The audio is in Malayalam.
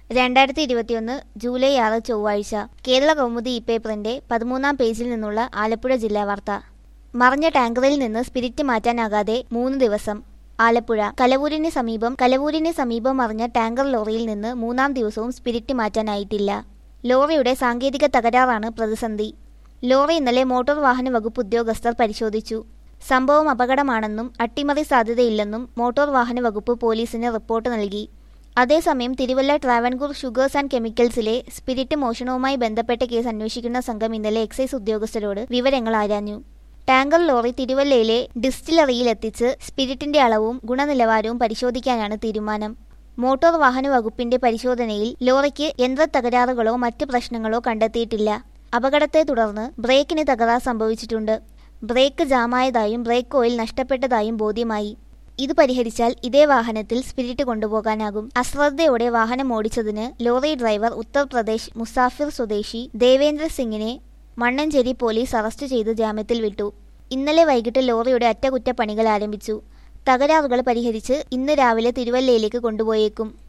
രണ്ടായിരത്തി ഇരുപത്തിയൊന്ന് ജൂലൈ ആറ് ചൊവ്വാഴ്ച കേരള കൗമുദി ഇ പേപ്പറിന്റെ പതിമൂന്നാം പേജിൽ നിന്നുള്ള ആലപ്പുഴ ജില്ലാ വാർത്ത മറിഞ്ഞ ടാങ്കറിൽ നിന്ന് സ്പിരിറ്റ് മാറ്റാനാകാതെ മൂന്ന് ദിവസം ആലപ്പുഴ കലവൂരിന് സമീപം കലവൂരിന് സമീപം മറിഞ്ഞ ടാങ്കർ ലോറിയിൽ നിന്ന് മൂന്നാം ദിവസവും സ്പിരിറ്റ് മാറ്റാനായിട്ടില്ല ലോറിയുടെ സാങ്കേതിക തകരാറാണ് പ്രതിസന്ധി ലോറി ഇന്നലെ മോട്ടോർ വാഹന വകുപ്പ് ഉദ്യോഗസ്ഥർ പരിശോധിച്ചു സംഭവം അപകടമാണെന്നും അട്ടിമറി സാധ്യതയില്ലെന്നും മോട്ടോർ വാഹന വകുപ്പ് പോലീസിന് റിപ്പോർട്ട് നൽകി അതേസമയം തിരുവല്ല ട്രാവൻകൂർ ഷുഗേഴ്സ് ആൻഡ് കെമിക്കൽസിലെ സ്പിരിറ്റ് മോഷണവുമായി ബന്ധപ്പെട്ട കേസ് അന്വേഷിക്കുന്ന സംഘം ഇന്നലെ എക്സൈസ് ഉദ്യോഗസ്ഥരോട് വിവരങ്ങൾ ആരാഞ്ഞു ടാങ്കർ ലോറി തിരുവല്ലയിലെ ഡിസ്റ്റിലറിയിൽ എത്തിച്ച് സ്പിരിറ്റിന്റെ അളവും ഗുണനിലവാരവും പരിശോധിക്കാനാണ് തീരുമാനം മോട്ടോർ വാഹന വകുപ്പിന്റെ പരിശോധനയിൽ ലോറിക്ക് യന്ത്ര തകരാറുകളോ മറ്റ് പ്രശ്നങ്ങളോ കണ്ടെത്തിയിട്ടില്ല അപകടത്തെ തുടർന്ന് ബ്രേക്കിന് തകരാർ സംഭവിച്ചിട്ടുണ്ട് ബ്രേക്ക് ജാമായതായും ബ്രേക്ക് ഓയിൽ നഷ്ടപ്പെട്ടതായും ബോധ്യമായി ഇത് പരിഹരിച്ചാൽ ഇതേ വാഹനത്തിൽ സ്പിരിറ്റ് കൊണ്ടുപോകാനാകും അശ്രദ്ധയോടെ വാഹനം ഓടിച്ചതിന് ലോറി ഡ്രൈവർ ഉത്തർപ്രദേശ് മുസാഫിർ സ്വദേശി ദേവേന്ദ്ര സിംഗിനെ മണ്ണഞ്ചേരി പോലീസ് അറസ്റ്റ് ചെയ്ത് ജാമ്യത്തിൽ വിട്ടു ഇന്നലെ വൈകിട്ട് ലോറിയുടെ അറ്റകുറ്റപ്പണികൾ ആരംഭിച്ചു തകരാറുകൾ പരിഹരിച്ച് ഇന്ന് രാവിലെ തിരുവല്ലയിലേക്ക് കൊണ്ടുപോയേക്കും